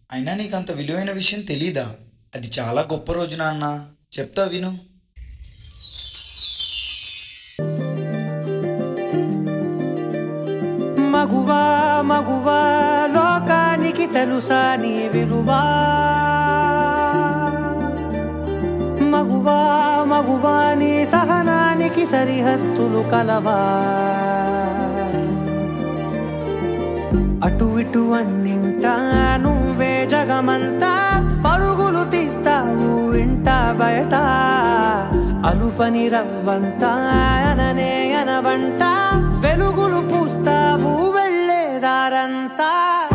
అయినా నీకు అంత విలువైన విషయం తెలీదా అది చాలా గొప్ప రోజు నాన్న చెప్తా విను మగువా మగువా లోకానికి తెలుసా నీ విలువా మగువా మగువా నీ సహనానికి సరిహద్దులు కలవా అటు ఇటు అన్నింటా నువ్వే జగమంతా పరుగులు తీస్తావు ఇంట బయట అలుపని రవ్వంతా అననే అనవంట వెలుగులు పూస్తావు వెళ్ళేదారంతా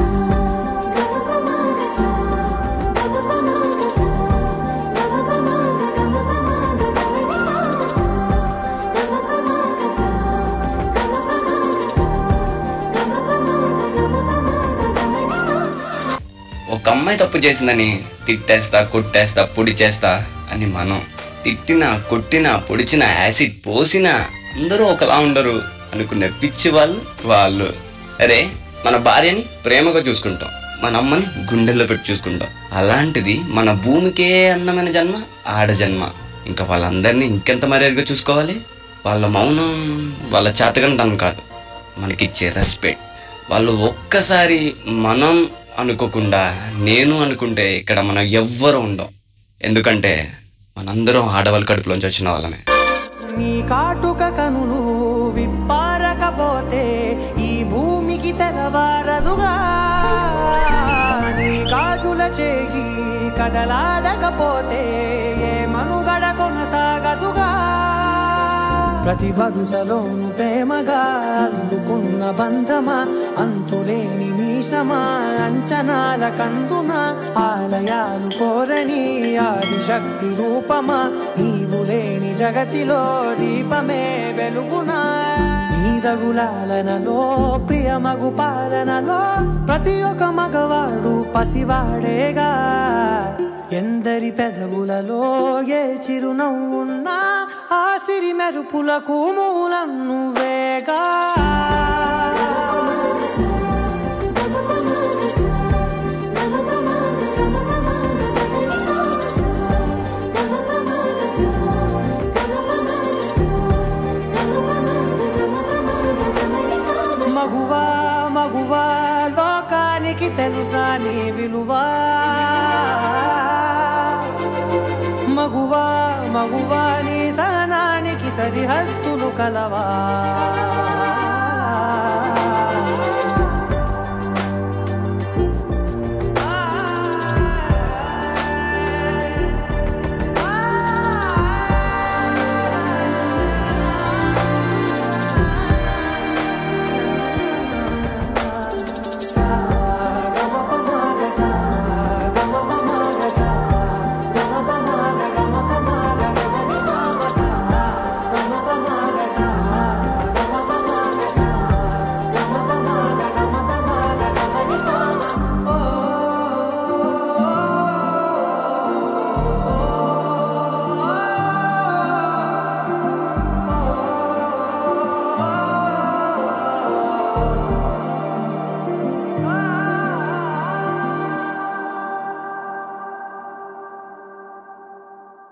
ఒక అమ్మాయి తప్పు చేసిందని తిట్టేస్తా కొట్టేస్తా పొడి చేస్తా అని మనం తిట్టినా కొట్టినా పొడిచినా యాసిడ్ పోసినా అందరూ ఒకలా ఉండరు అనుకునే పిచ్చి వాళ్ళు వాళ్ళు అరే మన భార్యని ప్రేమగా చూసుకుంటాం మన అమ్మని గుండెల్లో పెట్టి చూసుకుంటాం అలాంటిది మన భూమికే అందమైన జన్మ ఆడ జన్మ ఇంకా వాళ్ళందరినీ ఇంకెంత మర్యాదగా చూసుకోవాలి వాళ్ళ మౌనం వాళ్ళ చేతకంతనం కాదు మనకిచ్చే రెస్పెక్ట్ వాళ్ళు ఒక్కసారి మనం అనుకోకుండా నేను అనుకుంటే ఇక్కడ మనం ఎవ్వరు ఉండం ఎందుకంటే మనందరం ఆడవాళ్ళ కడుపులోంచి వచ్చిన వాళ్ళమే నీ కాటుక కనులు విప్పారకపోతే ఈ భూమికి తెలవారదుగా నీ గాజుల చేయి కదలాడకపోతే ఏ మనుగడ కొనసాగదుగా ప్రతి వరుసలోను ప్రేమగా అల్లుకున్న బంధమా అంతులేని నీ శ్రమ అంచనాల కందున ఆలయాలు కోరని ఆది శక్తి రూపమా నీవు లేని జగతిలో దీపమే వెలుగునా నీదగులాలనలో ప్రియమగు పాలనలో ప్రతి ఒక్క మగవాడు పసివాడేగా ఎందరి పెదవులలో ఏ చిరునవ్వున్నా ఆ సిరి మెరుపులకు మూలం నువ్వేగా మగువా మగువా లోకానికి తెలుసా నీ విలువా మగువా మగువా నీ సహనానికి సరిహద్దులు కలవా